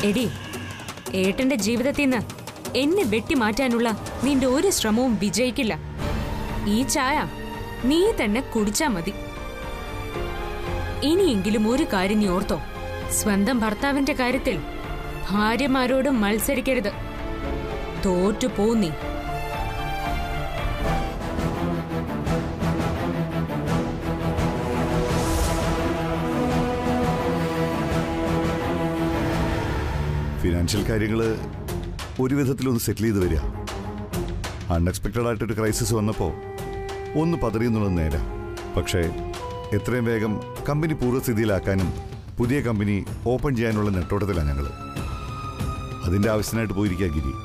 എടി ഏട്ടന്റെ ജീവിതത്തിൽ നിന്ന് എന്നെ വെട്ടിമാറ്റാനുള്ള നിന്റെ ഒരു ശ്രമവും വിജയിക്കില്ല ഈ ചായ നീ തന്നെ കുടിച്ചാ മതി ഇനിയെങ്കിലും ഒരു കാര്യം നീ ഓർത്തോ സ്വന്തം ഭർത്താവിന്റെ കാര്യത്തിൽ ഭാര്യമാരോട് മത്സരിക്കരുത് തോറ്റു പോ നീ ഫിനാൻഷ്യൽ കാര്യങ്ങൾ ഒരു വിധത്തിലൊന്ന് സെറ്റിൽ ചെയ്ത് വരിക അൺഎക്സ്പെക്റ്റഡ് ആയിട്ടൊരു ക്രൈസിസ് വന്നപ്പോൾ ഒന്ന് പതറിയെന്നുള്ളത് നേരാ പക്ഷേ എത്രയും വേഗം കമ്പനി പൂർവ്വസ്ഥിതിയിലാക്കാനും പുതിയ കമ്പനി ഓപ്പൺ ചെയ്യാനുള്ള നെട്ടോട്ടത്തിലാണ് ഞങ്ങൾ അതിൻ്റെ ആവശ്യത്തിനായിട്ട് പോയിരിക്കുക ഗിരി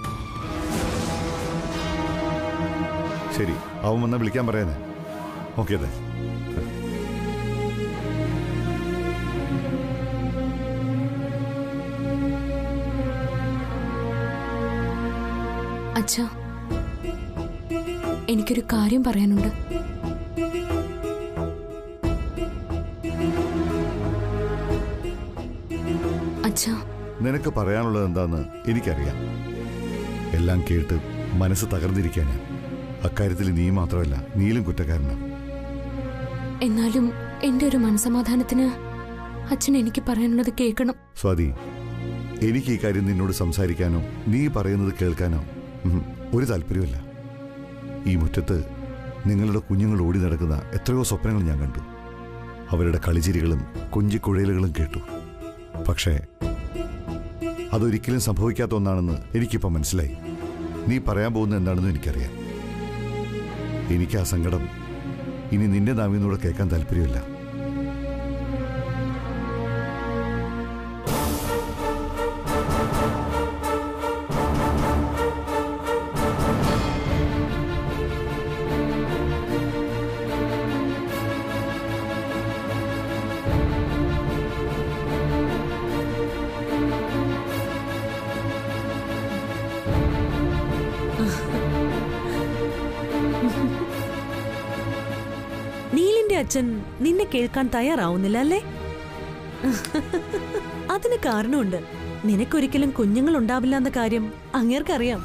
ശരി അവൻ വന്നാൽ വിളിക്കാൻ പറയാനേ ഓക്കെ അതെ അച്ഛാ എനിക്കൊരു കാര്യം പറയാനുണ്ട് അച്ഛാ നിനക്ക് പറയാനുള്ളത് എന്താന്ന് എനിക്കറിയാം എല്ലാം കേട്ട് മനസ്സ് തകർന്നിരിക്കാൻ ഞാൻ അക്കാര്യത്തിൽ നീ മാത്രമല്ല നീലും കുറ്റക്കാരനാണ് എന്നാലും എന്റെ ഒരു മനസമാധാനത്തിന് അച്ഛൻ എനിക്ക് പറയാനുള്ളത് കേൾക്കണം സ്വാതി എനിക്ക് ഈ കാര്യം നിന്നോട് സംസാരിക്കാനോ നീ പറയുന്നത് കേൾക്കാനോ ഉം, ഒരു താല്പര്യമില്ല ഈ മുറ്റത്ത് നിങ്ങളുടെ കുഞ്ഞുങ്ങൾ ഓടി നടക്കുന്ന എത്രയോ സ്വപ്നങ്ങൾ ഞാൻ കണ്ടു അവരുടെ കളിച്ചിരികളും കുഞ്ചിക്കുഴലുകളും കേട്ടു പക്ഷേ അതൊരിക്കലും സംഭവിക്കാത്ത ഒന്നാണെന്ന് എനിക്കിപ്പോൾ മനസ്സിലായി നീ പറയാൻ പോകുന്നത് എന്താണെന്ന് എനിക്കറിയാം എനിക്ക് ആ സങ്കടം ഇനി നിന്റെ നാവിന്നൂടെ കേൾക്കാൻ താല്പര്യമില്ല നീലിന്റെ അച്ഛൻ നിന്നെ കേൾക്കാൻ തയ്യാറാവുന്നില്ല അല്ലേ അതിന് കാരണമുണ്ട് നിനക്കൊരിക്കലും കുഞ്ഞുങ്ങൾ ഉണ്ടാവില്ല എന്ന കാര്യം അങ്ങേർക്കറിയാം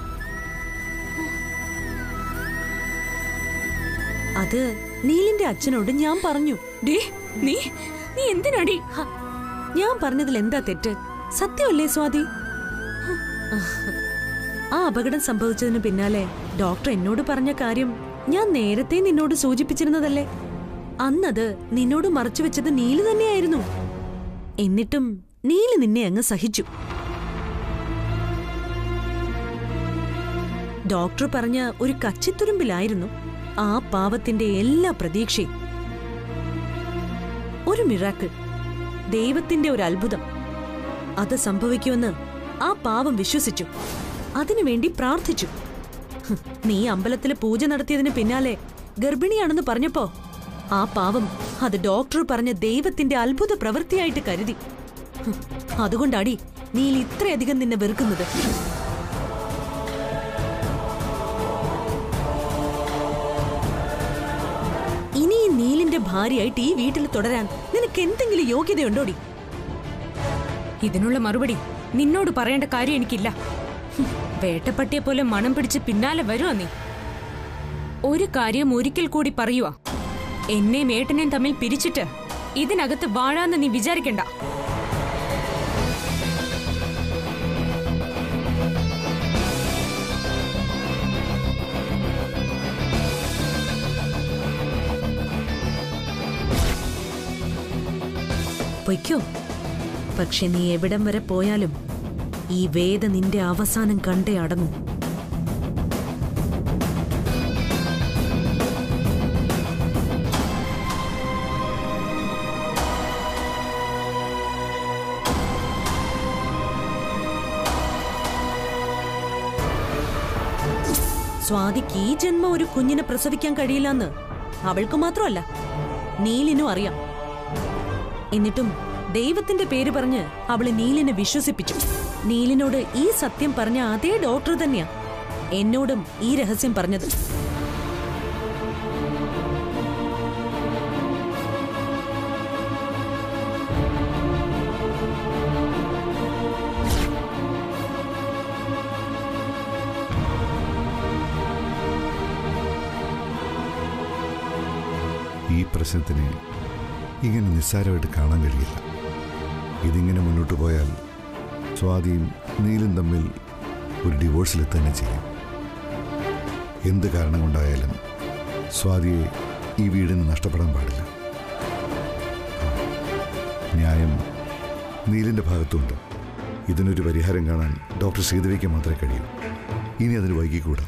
അത് നീലിന്റെ അച്ഛനോട് ഞാൻ പറഞ്ഞു ഡേ നീ നീ എന്തിനാടി ഹ, ഞാൻ പറഞ്ഞതിൽ എന്താ തെറ്റ് സത്യമല്ലേ സ്വാതി ആ അപകടം സംഭവിച്ചതിന് പിന്നാലെ ഡോക്ടർ എന്നോട് പറഞ്ഞ കാര്യം ഞാൻ നേരത്തെ നിന്നോട് സൂചിപ്പിച്ചിരുന്നതല്ലേ അന്നത് നിന്നോട് മറച്ചുവെച്ചത് നീല് തന്നെയായിരുന്നു എന്നിട്ടും നീല് നിന്നെ അങ്ങ് സഹിച്ചു ഡോക്ടർ പറഞ്ഞ ഒരു കച്ചിത്തുരുമ്പിലായിരുന്നു ആ പാവത്തിന്റെ എല്ലാ പ്രതീക്ഷയും ഒരു മിറാക്കിൾ ദൈവത്തിന്റെ ഒരു അത്ഭുതം അത് സംഭവിക്കുമെന്ന് ആ പാവം വിശ്വസിച്ചു അതിനുവേണ്ടി പ്രാർത്ഥിച്ചു ഹ്, നീ അമ്പലത്തില് പൂജ നടത്തിയതിന് പിന്നാലെ ഗർഭിണിയാണെന്ന് പറഞ്ഞപ്പോ ആ പാവം അത് ഡോക്ടർ പറഞ്ഞ ദൈവത്തിന്റെ അത്ഭുത പ്രവൃത്തിയായിട്ട് കരുതി ഹ്, അതുകൊണ്ടാടി നീൽ ഇത്രയധികം നിന്നെ വെറുക്കുന്നത് ഇനി ഈ നീലിന്റെ ഭാര്യയായിട്ട് ഈ വീട്ടിൽ തുടരാൻ നിനക്ക് എന്തെങ്കിലും യോഗ്യതയുണ്ടോടി ഇതിനുള്ള മറുപടി നിന്നോട് പറയേണ്ട കാര്യം എനിക്കില്ല ഹും, വേട്ടപ്പട്ടിയെ പോലെ മണം പിടിച്ച് പിന്നാലെ വരുവാ നീ ഒരു കാര്യം ഒരിക്കൽ കൂടി പറയുവാ എന്നെയും ഏട്ടനെയും തമ്മിൽ പിരിച്ചിട്ട് ഇതിനകത്ത് വാഴാന്ന് നീ വിചാരിക്കണ്ട പൊയ്ക്കോ പക്ഷെ നീ എവിടം വരെ പോയാലും ഈ വേദ നിന്റെ അവസാനം കണ്ടേ അടങ്ങും സ്വാതിക്ക് ഈ ജന്മം ഒരു കുഞ്ഞിനെ പ്രസവിക്കാൻ കഴിയില്ലെന്ന് അവൾക്ക് മാത്രമല്ല നീലിനും അറിയാം എന്നിട്ടും ദൈവത്തിന്റെ പേര് പറഞ്ഞ് അവള് നീലിനെ വിശ്വസിപ്പിച്ചു നീലിനോട് ഈ സത്യം പറഞ്ഞ അതേ ഡോക്ടർ തന്നെയാ എന്നോടും ഈ രഹസ്യം പറഞ്ഞത് പ്രശ്നത്തിനെ ഇങ്ങനെ നിസ്സാരമായിട്ട് കാണാൻ കഴിയില്ല ഇതിങ്ങനെ മുന്നോട്ട് പോയാൽ സ്വാതിയും നീലും തമ്മിൽ ഒരു ഡിവോഴ്സിൽ തന്നെ ചെയ്യും എന്ത് കാരണം കൊണ്ടായാലും സ്വാതിയെ ഈ വീടിന് നഷ്ടപ്പെടാൻ പാടില്ല ന്യായം നീലിൻ്റെ ഭാഗത്തുണ്ട് ഇതിനൊരു പരിഹാരം കാണാൻ ഡോക്ടർ ശ്രീദേവിക്ക് മാത്രമേ കഴിയൂ ഇനി അതിന് വൈകിക്കൂടാ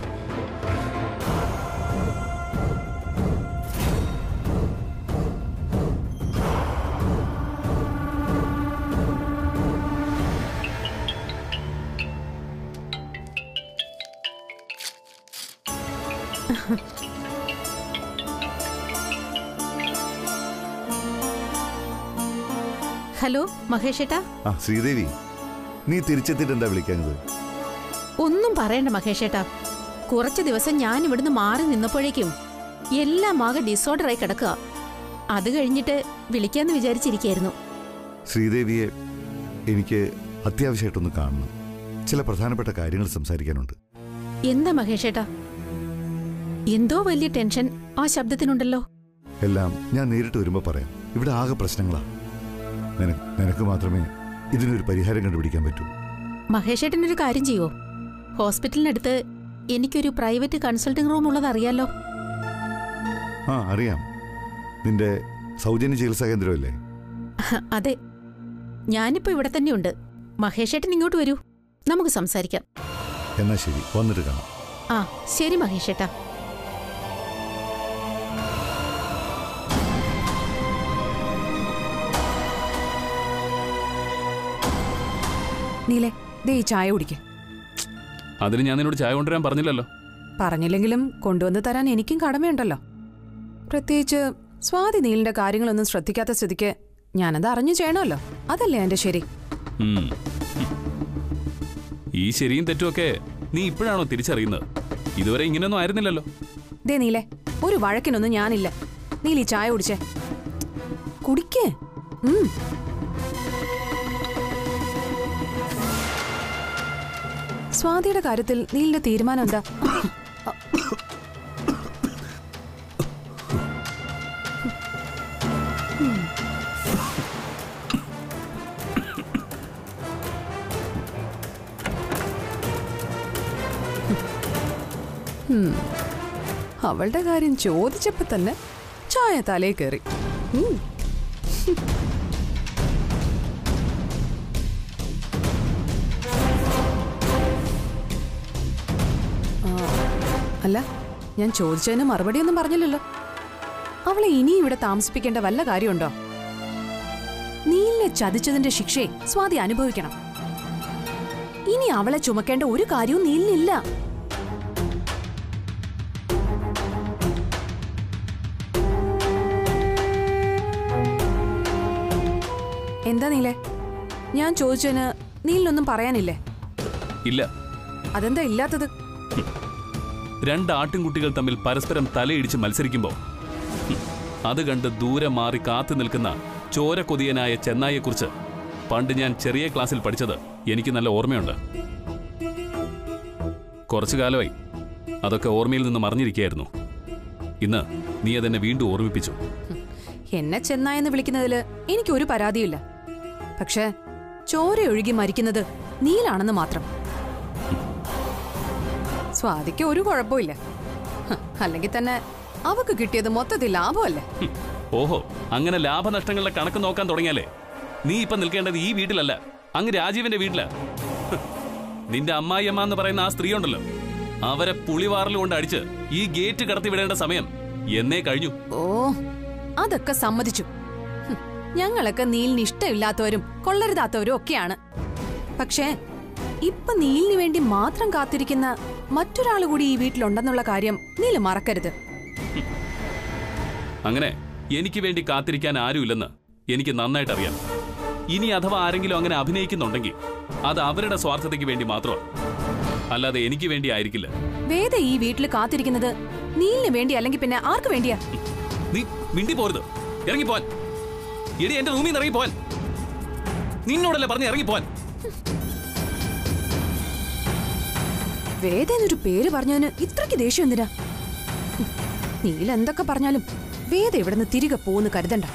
ഹലോ മഹേഷ് ഏട്ടാ ആ ശ്രീദേവി നീ തിരിച്ചെത്തിയിട്ട് എന്താ വിളിക്കാഞ്ഞത് ഒന്നും പറയണ്ട മഹേഷ് ഏട്ടാ കുറച്ച് ദിവസം ഞാൻ ഇവിടുന്ന് മാറി നിന്നപ്പോഴേക്കും എല്ലാം ആകെ ഡിസോർഡറായി കിടക്കുക അത് കഴിഞ്ഞിട്ട് വിളിക്കാന്ന് വിചാരിച്ചിരിക്കായിരുന്നു ശ്രീദേവിയെ എനിക്ക് അത്യാവശ്യമായിട്ടൊന്ന് കാണണം ചില പ്രധാനപ്പെട്ട കാര്യങ്ങൾ സംസാരിക്കാനുണ്ട് എന്താ മഹേഷ് ഏട്ടാ എന്തോ വലിയ ടെൻഷൻ ആ ശബ്ദത്തിനുണ്ടല്ലോ എല്ലാം ഞാൻ നേരിട്ട് വരുമ്പോൾ പറയാം ഇവിടെ ആകെ പ്രശ്നങ്ങളാ നിന- നിനക്ക് മാത്രമേ ഇതിനൊരു പരിഹാരം കണ്ടുപിടിക്കാൻ പറ്റൂ മഹേഷ് ഏട്ടനൊരു കാര്യം ചെയ്യോ ഹോസ്പിറ്റലിനടുത്ത് എനിക്കൊരു പ്രൈവറ്റ് കൺസൾട്ടിംഗ് റൂം ഉള്ളത് അറിയാലോ ആ അറിയാം നിന്റെ സൗജന്യ ചികിത്സാ കേന്ദ്രമല്ലേ അതെ ഞാനിപ്പോ ഇവിടെ തന്നെയുണ്ട് മഹേഷ് ഏട്ടൻ ഇങ്ങോട്ട് വരൂ നമുക്ക് സംസാരിക്കാം എന്നാ ശരി വന്നിട്ട് കാണാം ആ ശരി മഹേഷ് ഏട്ടാ നീലേ ദേ ഈ ചായ കുടിക്ക് അതിന് ഞാൻ നിന്നോട് ചായ കൊണ്ടുവരാൻ പറഞ്ഞില്ലല്ലോ പറഞ്ഞില്ലെങ്കിലും കൊണ്ടുവന്ന് തരാൻ എനിക്കും കടമയുണ്ടല്ലോ പ്രത്യേകിച്ച് സ്വാതി നീലിന്റെ കാര്യങ്ങളൊന്നും ശ്രദ്ധിക്കാത്ത സ്ഥിതിക്ക് ഞാനത് അറിഞ്ഞു ചെയ്യണമല്ലോ അതല്ലേ എന്റെ ശരി ഉം. ഈ ശരിയും തെറ്റുമൊക്കെ നീ ഇപ്പോഴാണോ തിരിച്ചറിയുന്നത് ഇതുവരെ ഇങ്ങനെയൊന്നും ആയിരുന്നില്ലല്ലോ ദേ നീലേ ഒരു വഴക്കിനൊന്നും ഞാനില്ല നീലി ചായ കുടിച്ചേ കുടിക്കേ ഉം സ്വാതിയുടെ കാര്യത്തിൽ നീലിന്റെ തീരുമാനം എന്താ ഉം. അവളുടെ കാര്യം ചോദിച്ചപ്പോ തന്നെ ചായ തലേ കയറി ഉം. ആ, അല്ല ഞാൻ ചോദിച്ചതിന് മറുപടിയൊന്നും പറഞ്ഞില്ലല്ലോ അവളെ ഇനി ഇവിടെ താമസിപ്പിക്കേണ്ട വല്ല കാര്യമുണ്ടോ നീലിനെ ചതിച്ചതിന്റെ ശിക്ഷയെ സ്വാതി അനുഭവിക്കണം ഇനി അവളെ ചുമക്കേണ്ട ഒരു കാര്യവും നീലിനില്ല എന്താ നീലേ ഞാൻ ചോദിച്ചതിന് നീലിനൊന്നും പറയാനില്ലേ ഇല്ല അതെന്താ ഇല്ലാത്തത് രണ്ട് ആട്ടിൻകുട്ടികൾ തമ്മിൽ പരസ്പരം തലയിടിച്ച് മത്സരിക്കുമ്പോൾ ഹും, അത് കണ്ട് ദൂരെ മാറി കാത്തു നിൽക്കുന്ന ചോരക്കൊതിയനായ ചെന്നായെക്കുറിച്ച് പണ്ട് ഞാൻ ചെറിയ ക്ലാസ്സിൽ പഠിച്ചത് എനിക്ക് നല്ല ഓർമ്മയുണ്ട് കുറച്ചു കാലമായി അതൊക്കെ ഓർമ്മയിൽ നിന്ന് മറിഞ്ഞിരിക്കുകയായിരുന്നു ഇന്ന് നീ അതെന്നെ വീണ്ടും ഓർമ്മിപ്പിച്ചു എന്നെ ചെന്നായെന്ന് വിളിക്കുന്നതില് എനിക്കൊരു പരാതിയില്ല പക്ഷേ ചോരയൊഴുകി മരിക്കുന്നത് നീലാണെന്ന് മാത്രം സ്വാതിക്ക് ഒരു കുഴപ്പമില്ല ഹ്, അല്ലെങ്കിൽ തന്നെ അവക്ക് കിട്ടിയത് മൊത്തത്തിൽ ലാഭമല്ലേ ഹും, ഓഹോ അങ്ങനെ ലാഭനഷ്ടങ്ങളുടെ കണക്ക് നോക്കാൻ തുടങ്ങിയാലേ നീ ഇപ്പൊ നിൽക്കേണ്ടത് ഈ വീട്ടിലല്ല അങ്ങ് രാജീവിന്റെ വീട്ടിലാ ഹ്, നിന്റെ അമ്മായിയമ്മ എന്ന് പറയുന്ന ആ സ്ത്രീ ഉണ്ടല്ലോ അവരെ പുളിവാറൽ കൊണ്ട് അടിച്ച് ഈ ഗേറ്റ് കടത്തി വിടേണ്ട സമയം എന്നേ കഴിഞ്ഞു ഓ അതൊക്കെ സമ്മതിച്ചു ഹും, ഞങ്ങളൊക്കെ നീലിന് ഇഷ്ടമില്ലാത്തവരും കൊള്ളരുതാത്തവരും ഒക്കെയാണ് പക്ഷേ ഇപ്പൊ നീലിന് വേണ്ടി മാത്രം കാത്തിരിക്കുന്ന മറ്റൊരാൾ കൂടി ഈ വീട്ടിലുണ്ടെന്നുള്ള കാര്യം നീല് മറക്കരുത് അങ്ങനെ എനിക്ക് വേണ്ടി കാത്തിരിക്കാൻ ആരുമില്ലെന്ന് എനിക്ക് നന്നായിട്ട് അറിയാം ഇനി അഥവാ ആരെങ്കിലും അങ്ങനെ അഭിനയിക്കുന്നുണ്ടെങ്കിൽ അത് അവരുടെ സ്വാർത്ഥതയ്ക്ക് വേണ്ടി മാത്രമാണ് അല്ലാതെ എനിക്ക് വേണ്ടി ആയിരിക്കില്ല വേദ ഈ വീട്ടിൽ കാത്തിരിക്കുന്നത് നീലിന് വേണ്ടി അല്ലെങ്കിൽ പിന്നെ ആർക്ക് വേണ്ടിയാ നീ മിണ്ടി പോരുത് ഇറങ്ങിപ്പോൻ എടി എന്റെ റൂമിൽ നിന്ന് ഇറങ്ങിപ്പോൻ നിന്നോടല്ലേ പറഞ്ഞ് ഇറങ്ങിപ്പോൻ വേദ എന്നൊരു പേര് പറഞ്ഞതിന് ഇത്രയ്ക്ക് ദേഷ്യം എന്തിനാ ഹും, നീൽ എന്തൊക്കെ പറഞ്ഞാലും വേദ ഇവിടുന്ന് തിരികെ പോന്ന് കരുതണ്ട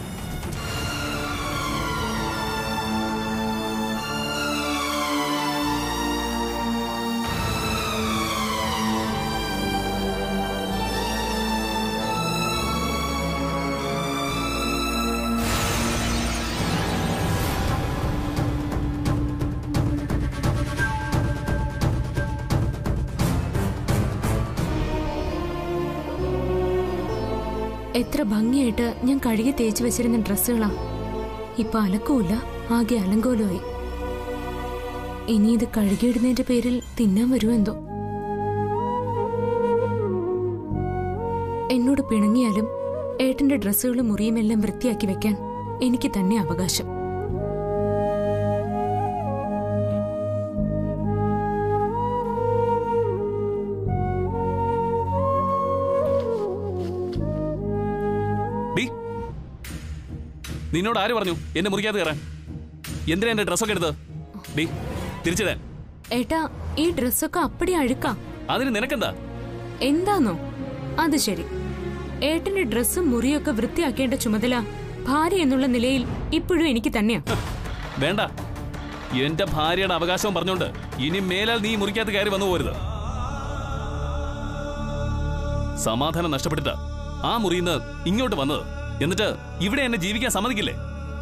എത്ര ഭംഗിയായിട്ട് ഞാൻ കഴുകി തേച്ച് വെച്ചിരുന്ന ഡ്രസ്സുകളാ ഇപ്പൊ അലക്കുമില്ല ആകെ അലങ്കോലമായി ഇനി ഇത് കഴുകിയിടുന്നതിന്റെ പേരിൽ തിന്നാൻ വരുമോ എന്തോ എന്നോട് പിണങ്ങിയാലും ഏട്ടന്റെ ഡ്രസ്സുകളും മുറിയുമെല്ലാം വൃത്തിയാക്കി വെക്കാൻ എനിക്ക് തന്നെ അവകാശം ഡി നിന്നോട് ആര് പറഞ്ഞു എന്നെ മുറിക്കാതെ കയറാൻ എന്തിനാ എന്റെ ഡ്രസ്സൊക്കെ എടുത്തത് ഡി തിരിച്ചു തരാൻ ഏട്ടാ ഈ ഡ്രസ്സൊക്കെ അപ്പടി അഴുക്കാം അതിന് നിനക്കെന്താ എന്താന്നോ അത് ശരി ഏട്ടന്റെ ഡ്രസ്സും മുറിയൊക്കെ വൃത്തിയാക്കേണ്ട ചുമതല ഭാര്യ എന്നുള്ള നിലയിൽ ഇപ്പോഴും എനിക്ക് തന്നെയാ വേണ്ട എന്റെ ഭാര്യയുടെ അവകാശവും പറഞ്ഞോണ്ട് ഇനി മേലാൽ നീ മുറിക്കകത്ത് കയറി വന്നു പോരുത് സമാധാനം നഷ്ടപ്പെട്ടിട്ട് ആ മുറിയിന്ന് ഇങ്ങോട്ട് വന്നത് എന്നിട്ട് ഇവിടെ എന്നെ ജീവിക്കാൻ സമ്മതിക്കില്ലേ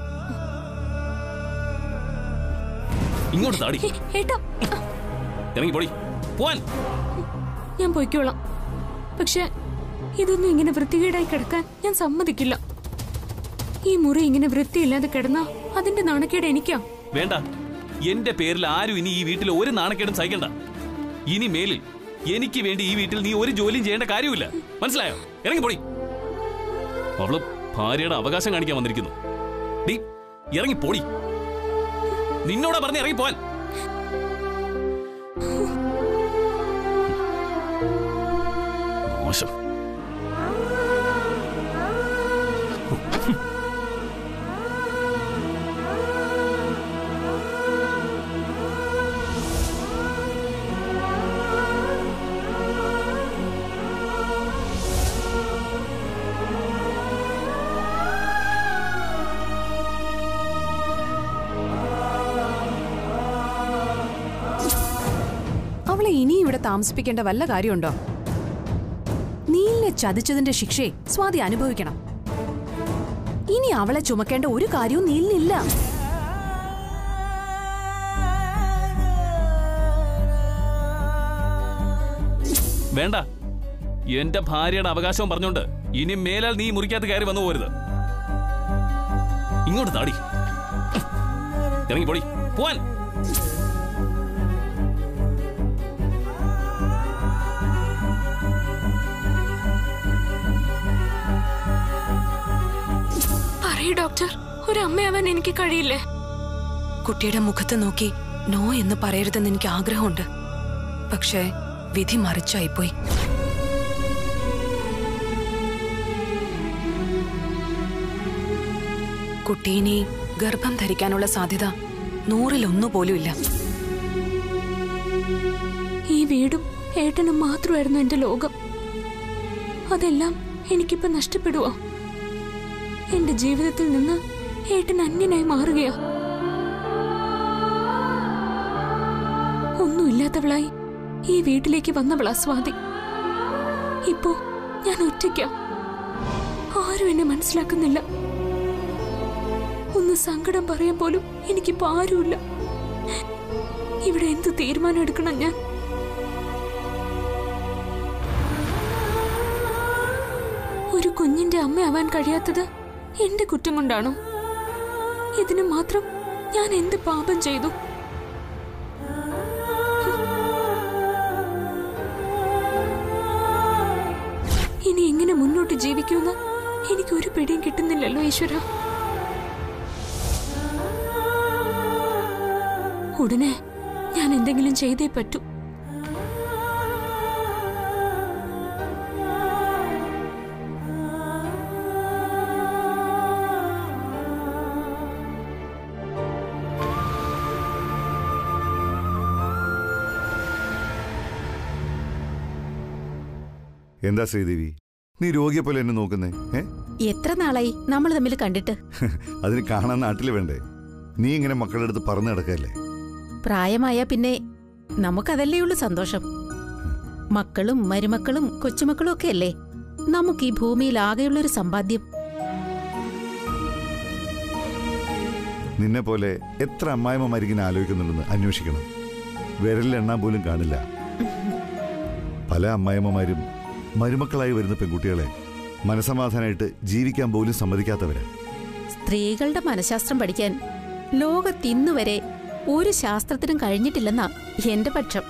ഇങ്ങോട്ട് താടി ഹേ, ഏട്ടാ ഇറങ്ങി പൊടി പോവാൻ ഞാൻ പൊയ്ക്കോളാം പക്ഷെ ഇതൊന്നും ഇങ്ങനെ വൃത്തികേടായി കിടക്കാൻ ഞാൻ സമ്മതിക്കില്ല ഈ മുറി ഇങ്ങനെ വൃത്തിയില്ലാതെ കിടന്നാ അതിന്റെ നാണക്കേട് എനിക്കാ വേണ്ട എന്റെ പേരിൽ ആരും ഇനി ഈ വീട്ടിൽ ഒരു നാണക്കേടും സഹിക്കണ്ട ഇനി മേലിൽ എനിക്ക് വേണ്ടി ഈ വീട്ടിൽ നീ ഒരു ജോലിയും ചെയ്യേണ്ട കാര്യമില്ല മനസ്സിലായോ ഇറങ്ങി പൊടി അവള് ഭാര്യയുടെ അവകാശം കാണിക്കാൻ വന്നിരിക്കുന്നു ഡി ഇറങ്ങി പൊടി നിന്നോടാ പറഞ്ഞ് ഇറങ്ങി പോവാൻ മോശം അവളെ ഇനിയും ഇവിടെ താമസിപ്പിക്കേണ്ട വല്ല കാര്യമുണ്ടോ നീലിനെ ചതിച്ചതിന്റെ ശിക്ഷയെ സ്വാതി അനുഭവിക്കണം ഇനി അവളെ ചുമക്കേണ്ട ഒരു കാര്യവും നീലിനില്ല വേണ്ട എന്റെ ഭാര്യയുടെ അവകാശവും പറഞ്ഞോണ്ട് ഇനി മേലാൽ നീ മുറിക്കകത്ത് കയറി വന്നു പോരുത് ഇങ്ങോട്ട് താടി ഇറങ്ങി പൊടി പോവാൻ പറയൂ ഡോക്ടർ ഒരു അമ്മയാവാൻ എനിക്ക് കഴിയില്ലേ കുട്ടിയുടെ മുഖത്ത് നോക്കി നോ എന്ന് പറയരുതെന്ന് എനിക്ക് ആഗ്രഹമുണ്ട് പക്ഷേ വിധി മറിച്ചായിപ്പോയി കുട്ടീനെ ഗർഭം ധരിക്കാനുള്ള സാധ്യത നൂറിലൊന്നു പോലുമില്ല ഈ വീടും ഏട്ടനും മാത്രമായിരുന്നു എന്റെ ലോകം അതെല്ലാം എനിക്കിപ്പോ നഷ്ടപ്പെടുവോ എന്റെ ജീവിതത്തിൽ നിന്ന് ഏട്ടൻ അന്യനായി മാറുകയോ ഒന്നുമില്ലാത്തവളായി ഈ വീട്ടിലേക്ക് വന്നവളാ സ്വാതി ഇപ്പോ ഞാൻ ഒറ്റയ്ക്ക ആരും എന്നെ മനസ്സിലാക്കുന്നില്ല ഒന്ന് സങ്കടം പറയാൻ പോലും എനിക്കിപ്പോ ആരുമില്ല ഇവിടെ എന്ത് തീരുമാനം എടുക്കണം ഞാൻ ഒരു കുഞ്ഞിന്റെ അമ്മയാവാൻ കഴിയാത്തത് എന്റെ കുറ്റം കൊണ്ടാണോ ഇതിന് മാത്രം ഞാൻ എന്ത് പാപം ചെയ്തു ഇനി എങ്ങനെ മുന്നോട്ട് ജീവിക്കുമെന്ന് എനിക്ക് ഒരു പിടിയും കിട്ടുന്നില്ലല്ലോ ഈശ്വര ഉടനെ ഞാൻ എന്തെങ്കിലും ചെയ്തേ പറ്റൂ എന്താ ശ്രീദേവി നീ രോഗിയെ പോലെ എന്നെ നോക്കുന്നേ ഏ എത്ര നാളായി നമ്മൾ തമ്മിൽ കണ്ടിട്ട് അതിന് കാണാൻ നാട്ടിൽ വേണ്ടേ നീ ഇങ്ങനെ മക്കളുടെ അടുത്ത് പറഞ്ഞു നടക്കല്ലേ പ്രായമായ പിന്നെ നമുക്കതല്ലേ ഉള്ളൂ സന്തോഷം മക്കളും മരുമക്കളും കൊച്ചുമക്കളും ഒക്കെ അല്ലേ നമുക്ക് ഈ ഭൂമിയിൽ ആകെയുള്ളൊരു സമ്പാദ്യം നിന്നെ പോലെ എത്ര അമ്മായിമ്മമാരിങ്ങനെ ആലോചിക്കുന്നുണ്ടെന്ന് അന്വേഷിക്കണം വിരലിലെണ്ണാൻ പോലും കാണില്ല പല അമ്മായിമ്മമാരും മരുമക്കളായി വരുന്ന പെൺകുട്ടികളെ മനസമാധാനമായിട്ട് ജീവിക്കാൻ പോലും സമ്മതിക്കാത്തവരാ സ്ത്രീകളുടെ മനഃശാസ്ത്രം പഠിക്കാൻ ലോകത്തിന്നുവരെ ഒരു ശാസ്ത്രത്തിനും കഴിഞ്ഞിട്ടില്ലെന്നാ എന്റെ പക്ഷം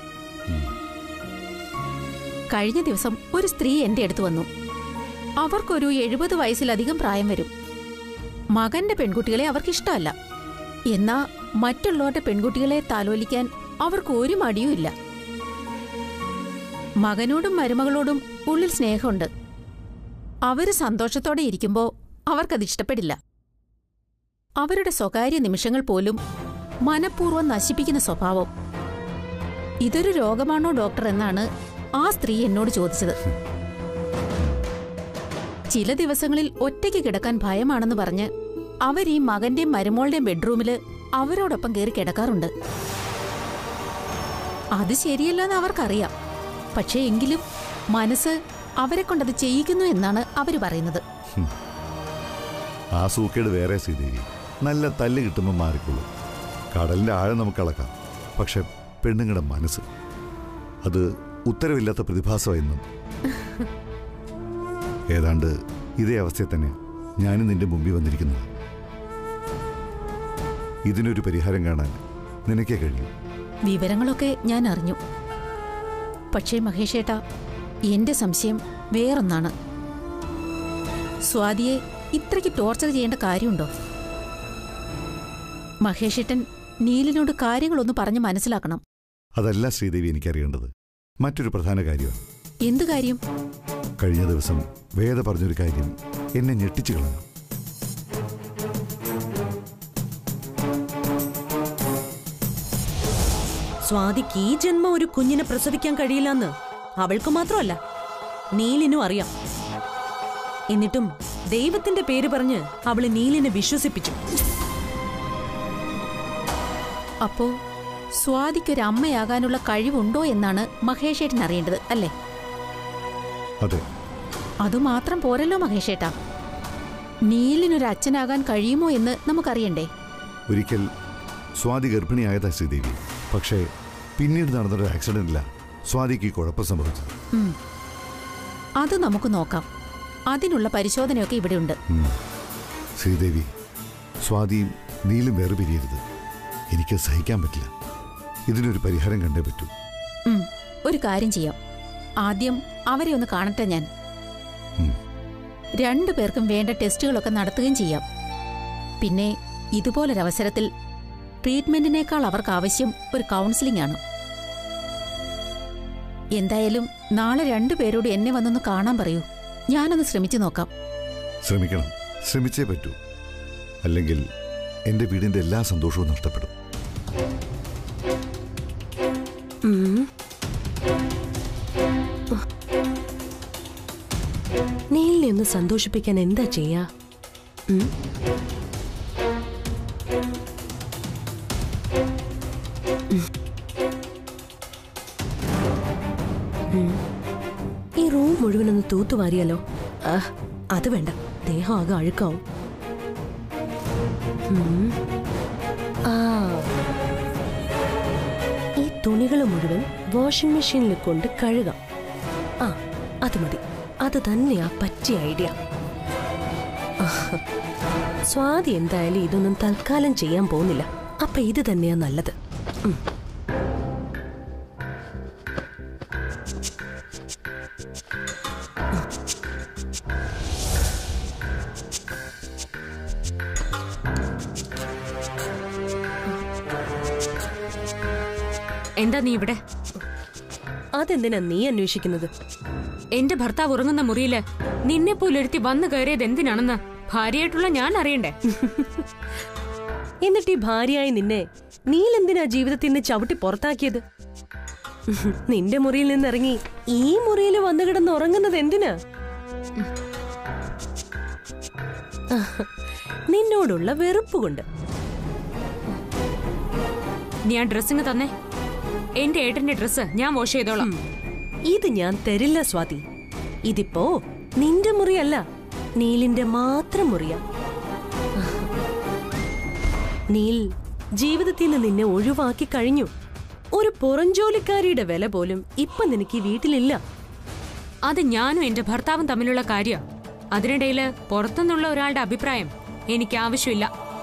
കഴിഞ്ഞ ദിവസം ഒരു സ്ത്രീ എന്റെ അടുത്ത് വന്നു അവർക്കൊരു എഴുപത് വയസ്സിലധികം പ്രായം വരും മകന്റെ പെൺകുട്ടികളെ അവർക്ക് ഇഷ്ടമല്ല എന്നാ മറ്റുള്ളവരുടെ പെൺകുട്ടികളെ താലോലിക്കാൻ അവർക്ക് ഒരു മടിയുമില്ല മകനോടും മരുമകളോടും ഉള്ളിൽ സ്നേഹമുണ്ട് അവര് സന്തോഷത്തോടെ ഇരിക്കുമ്പോ അവർക്കത് ഇഷ്ടപ്പെടില്ല അവരുടെ സ്വകാര്യ നിമിഷങ്ങൾ പോലും മനഃപൂർവ്വം നശിപ്പിക്കുന്ന സ്വഭാവം ഇതൊരു രോഗമാണോ ഡോക്ടർ എന്നാണ് ആ സ്ത്രീ എന്നോട് ചോദിച്ചത് ചില ദിവസങ്ങളിൽ ഒറ്റയ്ക്ക് കിടക്കാൻ ഭയമാണെന്ന് പറഞ്ഞ് അവർ ഈ മകന്റെയും മരുമോളുടെയും ബെഡ്റൂമില് അവരോടൊപ്പം കയറി കിടക്കാറുണ്ട് അത് ശരിയല്ലെന്ന് അവർക്കറിയാം പക്ഷേ എങ്കിലും മനസ്സ് അവരെ കൊണ്ടത് ചെയ്യിക്കുന്നു എന്നാണ് അവര് പറയുന്നത് ആ സൂക്കേട് വേറെ ശ്രീദേവി നല്ല തല്ല് കിട്ടുമ്പോൾ മാറിക്കൊള്ളും കടലിന്റെ ആഴം നമുക്ക് അളക്കാം പക്ഷെ പെണ്ണുങ്ങളുടെ മനസ്സ് അത് ഉത്തരവില്ലാത്ത പ്രതിഭാസമായിരുന്നു ഏതാണ്ട് ഇതേ അവസ്ഥയിൽ തന്നെ ഞാനും നിന്റെ മുമ്പിൽ വന്നിരിക്കുന്നത് ഇതിനൊരു പരിഹാരം കാണാൻ നിനക്കേ കഴിയും വിവരങ്ങളൊക്കെ ഞാൻ അറിഞ്ഞു പക്ഷേ മഹേഷേട്ട എന്റെ സംശയം വേറൊന്നാണ് സ്വാതിയെ ഇത്രയ്ക്ക് ടോർച്ചർ ചെയ്യേണ്ട കാര്യമുണ്ടോ മഹേഷേട്ടൻ നീലിനോട് കാര്യങ്ങളൊന്ന് പറഞ്ഞ് മനസ്സിലാക്കണം അതല്ല ശ്രീദേവി എനിക്കറിയേണ്ടത് മറ്റൊരു പ്രധാന കാര്യമാണ് എന്തു കാര്യം കഴിഞ്ഞ ദിവസം വേദ പറഞ്ഞൊരു കാര്യം എന്നെ ഞെട്ടിച്ചു കളഞ്ഞു സ്വാതിക്ക് ഈ ജന്മം ഒരു കുഞ്ഞിനെ പ്രസവിക്കാൻ കഴിയില്ലെന്ന് അവൾക്ക് മാത്രമല്ല നീലിനും അറിയാം എന്നിട്ടും ദൈവത്തിന്റെ പേര് പറഞ്ഞ് അവള് നീലിനെ വിശ്വസിപ്പിച്ചു അപ്പോ സ്വാതിക്കൊരു അമ്മയാകാനുള്ള കഴിവുണ്ടോ എന്നാണ് മഹേഷേട്ടൻ അറിയേണ്ടത് അല്ലേ അതെ അതുമാത്രം പോരല്ലോ മഹേഷേട്ടാ നീലിനൊരു അച്ഛനാകാൻ കഴിയുമോ എന്ന് നമുക്കറിയണ്ടേ ഒരിക്കൽ സ്വാതി ഗർഭിണിയായതാ ശ്രീദേവി പക്ഷേ പിന്നീട് നടന്നൊരു ആക്സിഡന്റില്ല സ്വാതിക്ക് ഈ കുഴപ്പം സംഭവിച്ചത് ഉം. അത് നമുക്ക് നോക്കാം അതിനുള്ള പരിശോധനയൊക്കെ ഇവിടെയുണ്ട് ഉം. ശ്രീദേവി സ്വാതിയും നീലും വേറെ പിരിയരുത് എനിക്ക് സഹിക്കാൻ പറ്റില്ല ഇതിനൊരു പരിഹാരം കണ്ടേ പറ്റൂ ഉം. ഒരു കാര്യം ചെയ്യാം ആദ്യം അവരെ ഒന്ന് കാണട്ടെ ഞാൻ ഉം. രണ്ടു പേർക്കും വേണ്ട ടെസ്റ്റുകളൊക്കെ നടത്തുകയും ചെയ്യാം പിന്നെ ഇതുപോലൊരവസരത്തിൽ ട്രീറ്റ്മെന്റിനേക്കാൾ അവർക്ക് ആവശ്യം ഒരു കൗൺസിലിംഗ് ആണ് എന്തായാലും നാളെ രണ്ടുപേരോട് എന്നെ വന്നൊന്ന് കാണാൻ പറയൂ ഞാനൊന്ന് ശ്രമിച്ചു നോക്കാം ശ്രമിക്കണം ശ്രമിച്ചേ പറ്റൂ അല്ലെങ്കിൽ എന്റെ വീടിന്റെ എല്ലാ സന്തോഷവും നഷ്ടപ്പെടും ഉം. നീലിനെ ഒന്ന് സന്തോഷിപ്പിക്കാൻ എന്താ ചെയ്യാ ഉം? ഉം. ഉം. ഈ റൂം മുഴുവനൊന്ന് തൂത്തുവാരിയാലോ ആ, അത് വേണ്ട ദേഹം ആകെ അഴുക്കാവും ഉം. ആ ഈ തുണികൾ മുഴുവൻ വാഷിംഗ് മെഷീനിൽ കൊണ്ട് കഴുകാം ആ അത് മതി അത് തന്നെയാ പറ്റിയ ഐഡിയ ആഹ്. സ്വാതി എന്തായാലും ഇതൊന്നും തൽക്കാലം ചെയ്യാൻ പോകുന്നില്ല അപ്പൊ ഇത് തന്നെയാ നല്ലത് ഉം. എന്താ നീ ഇവിടെ അതെന്തിനാ നീ അന്വേഷിക്കുന്നത് എന്റെ ഭർത്താവ് ഉറങ്ങുന്ന മുറിയില് നിന്നെ പോലൊരുത്തി വന്നു കയറിയത് എന്തിനാണെന്ന് ഭാര്യയായിട്ടുള്ള ഞാൻ അറിയണ്ടേ എന്നിട്ട് ഈ ഭാര്യയായി നിന്നെ നീലെന്തിനാ ജീവിതത്തിൽ നിന്ന് ചവിട്ടി പുറത്താക്കിയത് നിന്റെ മുറിയിൽ നിന്നിറങ്ങി ഈ മുറിയിൽ വന്നു കിടന്ന് ഉറങ്ങുന്നത് എന്തിനാ നിന്നോടുള്ള വെറുപ്പ് കൊണ്ട് നീ ആ ഡ്രസ്സിങ് തന്നെ എന്റെ ഏട്ടന്റെ ഡ്രസ്സ് ഞാൻ വാഷ് ചെയ്തോളാം ഇത് ഞാൻ തരില്ല സ്വാതി ഇതിപ്പോ നിന്റെ മുറിയല്ല നീലിന്റെ മാത്രം മുറിയാ നീൽ ജീവിതത്തിൽ നിന്ന് നിന്നെ ഒഴിവാക്കി കഴിഞ്ഞു ഒരു പുറംജോലിക്കാരിയുടെ വില പോലും ഇപ്പൊ നിനക്ക് ഈ വീട്ടിലില്ല അത് ഞാനും എന്റെ ഭർത്താവും തമ്മിലുള്ള കാര്യം അതിനിടയില് പുറത്തുനിന്നുള്ള ഒരാളുടെ അഭിപ്രായം എനിക്ക് ആവശ്യമില്ല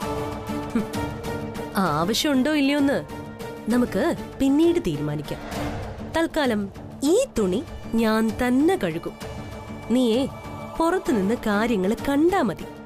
ആവശ്യമുണ്ടോ ഇല്ലയോന്ന് നമുക്ക് പിന്നീട് തീരുമാനിക്കാം തൽക്കാലം ഈ തുണി ഞാൻ തന്നെ കഴുകും നീയേ പുറത്തുനിന്ന് കാര്യങ്ങൾ കണ്ടാ മതി